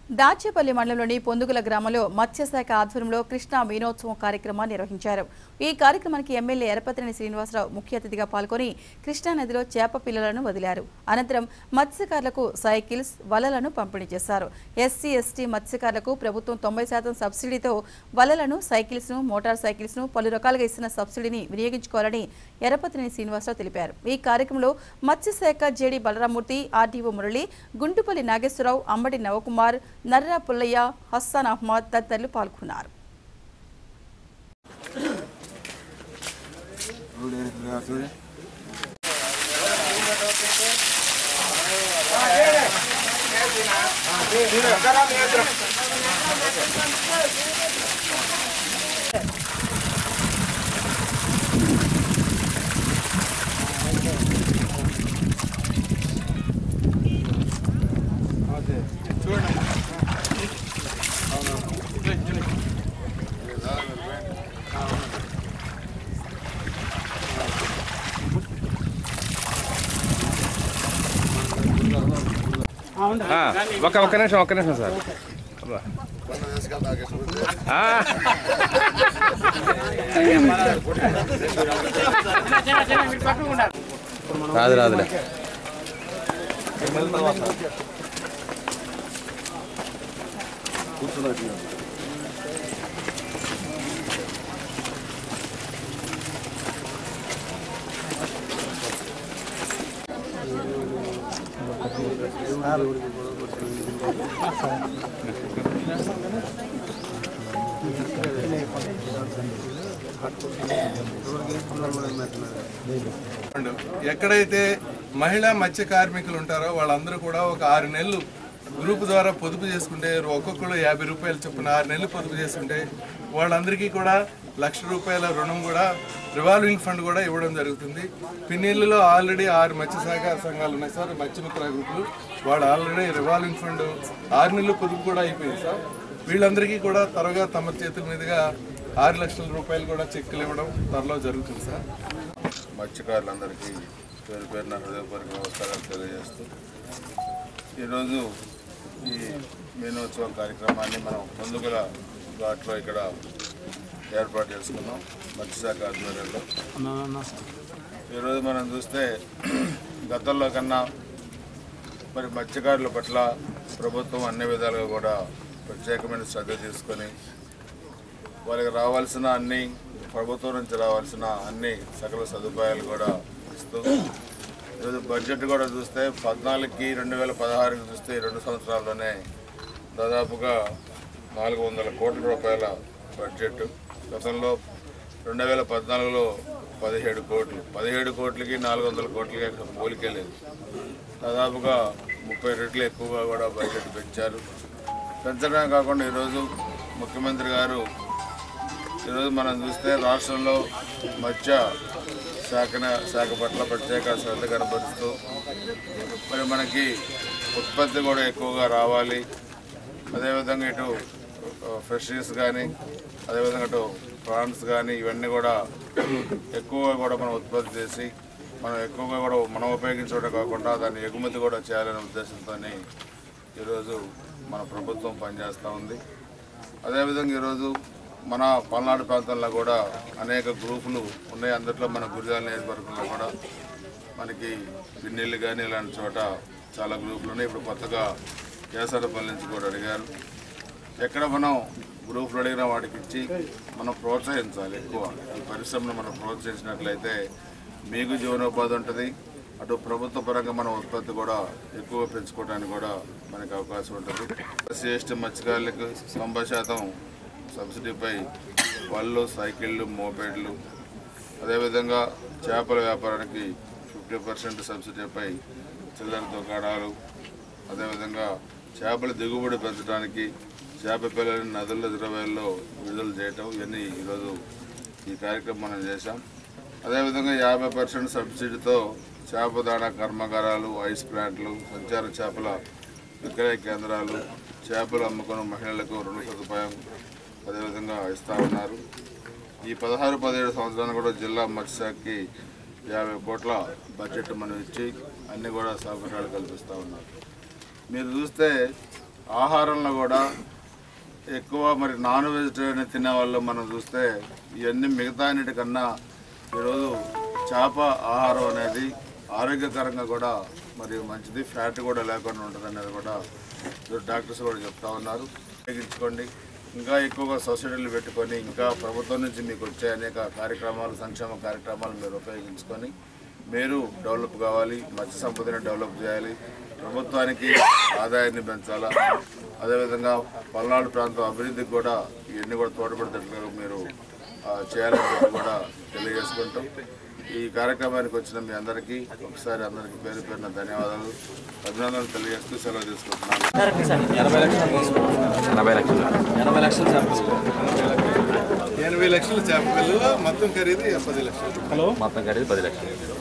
దాచేపల్లి మండలంలోని పొందుగుల గ్రామంలో మత్స్యశాఖ ఆధ్వర్యంలో కృష్ణా మీనోత్సవం కార్యక్రమాన్ని నిర్వహించారు ఈ కార్యక్రమానికి ఎమ్మెల్యే ఎరపతిని శ్రీనివాసరావు ముఖ్య అతిథిగా పాల్గొని కృష్ణా నదిలో చేప పిల్లలను వదిలారు అనంతరం మత్స్యకారులకు సైకిల్స్ వలలను పంపిణీ చేశారు ఎస్సీ ఎస్టీ మత్స్యకారులకు ప్రభుత్వం తొంభై శాతం సబ్సిడీతో వలలను సైకిల్స్ ను మోటార్ సైకిల్స్ ను పలు రకాలుగా ఇస్తున్న సబ్సిడీని వినియోగించుకోవాలని ఎరపతిని శ్రీనివాసరావు తెలిపారు ఈ కార్యక్రమంలో మత్స్యశాఖ జేడీ బలరామూర్తి ఆర్డీఓ మురళి గుంటుపల్లి నాగేశ్వరరావు అంబటి నవకుమార్ నర్రా పుల్లయ్య హస్సాన్ అహ్మద్ తదితరులు పాల్గొన్నారు ఆ, ఒక్క ఒక్క నిమిషం ఒక్క నిమిషం సార్ ఆ. రాదు రాదులే అండ్ ఎక్కడైతే మహిళా మత్స్య కార్మికులు ఉంటారో వాళ్ళందరూ కూడా ఒక ఆరు నెలలు గ్రూప్ ద్వారా పొదుపు చేసుకుంటే ఒక్కొక్కరు యాభై రూపాయలు చొప్పున ఆరు నెలలు పొదుపు చేసుకుంటే వాళ్ళందరికీ కూడా లక్ష రూపాయల రుణం కూడా రివాల్వింగ్ ఫండ్ కూడా ఇవ్వడం జరుగుతుంది పిన్నీళ్ళలో ఆల్రెడీ ఆరు మత్స్య సహకార సంఘాలు ఉన్నాయి సార్ మత్స్యమిత్ర గ్రూపులు వాళ్ళు ఆల్రెడీ రివాల్వింగ్ ఫండ్ ఆరు నెలలు పొదుపు కూడా అయిపోయింది సార్ వీళ్ళందరికీ కూడా త్వరగా తమ చేతుల మీదుగా ఆరు లక్షల రూపాయలు కూడా చెక్కులు ఇవ్వడం త్వరలో జరుగుతుంది సార్ మత్స్యకారులందరికీ పేరు పేరున హృదయపూర్వక నమస్కారాలు తెలియజేస్తూ ఈరోజు ఈ మీనోత్సవ కార్యక్రమాన్ని మనం ముందుగల ఘాట్లో ఇక్కడ ఏర్పాటు చేసుకున్నాం మత్స్యశాఖ ఆధ్వర్యంలో ఈరోజు మనం చూస్తే గతంలో కన్నా మరి మత్స్యకారుల పట్ల ప్రభుత్వం అన్ని విధాలుగా కూడా ప్రత్యేకమైన శ్రద్ధ తీసుకొని వాళ్ళకి రావాల్సిన అన్ని ప్రభుత్వం నుంచి రావాల్సిన అన్ని సకల సదుపాయాలు కూడా ఇస్తూ ఈరోజు బడ్జెట్ కూడా చూస్తే పద్నాలుగుకి రెండు వేల పదహారుకి చూస్తే ఈ రెండు సంవత్సరాల్లోనే దాదాపుగా నాలుగు వందల కోట్ల రూపాయల బడ్జెట్ గతంలో రెండు వేల పద్నాలుగులో పదిహేడు కోట్లు పదిహేడు కోట్లకి నాలుగు వందల కోట్లకి అసలు పోలికే లేదు దాదాపుగా ముప్పై రెట్లు ఎక్కువగా కూడా బడ్జెట్ పెంచారు పెంచడమే కాకుండా ఈరోజు ముఖ్యమంత్రి గారు ఈరోజు మనం చూస్తే రాష్ట్రంలో మత్స్య శాఖన శాఖ పట్ల ప్రత్యేక శ్రద్ధ కనబరుస్తూ మరి మనకి ఉత్పత్తి కూడా ఎక్కువగా రావాలి అదేవిధంగా ఇటు ఫ్రెషరీస్ కానీ అదేవిధంగా ఇటు ప్రాన్స్ కానీ ఇవన్నీ కూడా ఎక్కువగా కూడా మనం ఉత్పత్తి చేసి మనం ఎక్కువగా కూడా మనం ఉపయోగించడం కాకుండా దాన్ని ఎగుమతి కూడా చేయాలనే ఉద్దేశంతో ఈరోజు మన ప్రభుత్వం పనిచేస్తూ ఉంది అదేవిధంగా ఈరోజు మన పల్నాడు ప్రాంతంలో కూడా అనేక గ్రూపులు ఉన్నాయి అందులో మన గురిజాల నియోజకవర్గంలో కూడా మనకి పిన్నెళ్ళు కానీ ఇలాంటి చోట చాలా గ్రూపులు ఉన్నాయి ఇప్పుడు కొత్తగా కేసరపల్లి నుంచి కూడా అడిగారు ఎక్కడ మనం గ్రూపులు అడిగిన వాటికి ఇచ్చి మనం ప్రోత్సహించాలి ఎక్కువ ఈ పరిశ్రమను మనం ప్రోత్సహించినట్లయితే మీకు జీవనోపాధి ఉంటుంది అటు ప్రభుత్వ పరంగా మన ఉత్పత్తి కూడా ఎక్కువ పెంచుకోవడానికి కూడా మనకి అవకాశం ఉంటుంది ఎస్సీ ఎస్టీ మత్స్యకారులకు తొంభై శాతం సబ్సిడీపై వల్లు సైకిళ్ళు మోపేడ్లు అదేవిధంగా చేపల వ్యాపారానికి ఫిఫ్టీ పర్సెంట్ సబ్సిడీపై చిల్లర దుకాణాలు అదేవిధంగా చేపల దిగుబడి పెంచడానికి చేప పిల్లలని నదుల దిరవేల్లో విడుదల చేయటం ఇవన్నీ ఈరోజు ఈ కార్యక్రమం మనం చేశాం అదేవిధంగా యాభై పర్సెంట్ సబ్సిడీతో చేప దాణా కర్మాగారాలు ఐస్ ప్లాంట్లు సంచార చేపల విక్రయ కేంద్రాలు చేపలు అమ్ముకున్న మహిళలకు రుణ సదుపాయం అదేవిధంగా ఇస్తూ ఉన్నారు ఈ పదహారు పదిహేడు సంవత్సరాలు కూడా జిల్లా మత్స్యశాఖకి యాభై కోట్ల బడ్జెట్ మనం ఇచ్చి అన్ని కూడా సౌకర్యాలు కల్పిస్తూ ఉన్నారు మీరు చూస్తే ఆహారంలో కూడా ఎక్కువ మరి నాన్ వెజిటేరియన్ తినే వాళ్ళు మనం చూస్తే ఇవన్నీ మిగతా అన్నిటికన్నా ఈరోజు చేప ఆహారం అనేది ఆరోగ్యకరంగా కూడా మరి మంచిది ఫ్యాట్ కూడా లేకుండా ఉంటుంది అనేది కూడా ఈరోజు డాక్టర్స్ కూడా చెప్తా ఉన్నారు ఉపయోగించుకోండి ఇంకా ఎక్కువగా సొసైటీలు పెట్టుకొని ఇంకా ప్రభుత్వం నుంచి మీకు వచ్చే అనేక కార్యక్రమాలు సంక్షేమ కార్యక్రమాలు మీరు ఉపయోగించుకొని మీరు డెవలప్ కావాలి మత్స్య సంపదని డెవలప్ చేయాలి ప్రభుత్వానికి ఆదాయాన్ని పెంచాలా అదేవిధంగా పల్నాడు ప్రాంతం అభివృద్ధికి కూడా ఇవన్నీ కూడా తోడ్పడేటట్లుగా మీరు ఆ, చేయాలని చెప్పి కూడా తెలియజేసుకుంటాం ఈ కార్యక్రమానికి వచ్చిన మీ అందరికీ ఒకసారి అందరికీ పేరు పేరున ధన్యవాదాలు అభినందనలు తెలియజేస్తూ సెలవు తీసుకుంటున్నాను ఎనభై లక్షలు ఎనభై లక్షల చేప పిల్లలు మొత్తం ఖరీదు పది లక్షలు మొత్తం ఖరీదు పది లక్షలు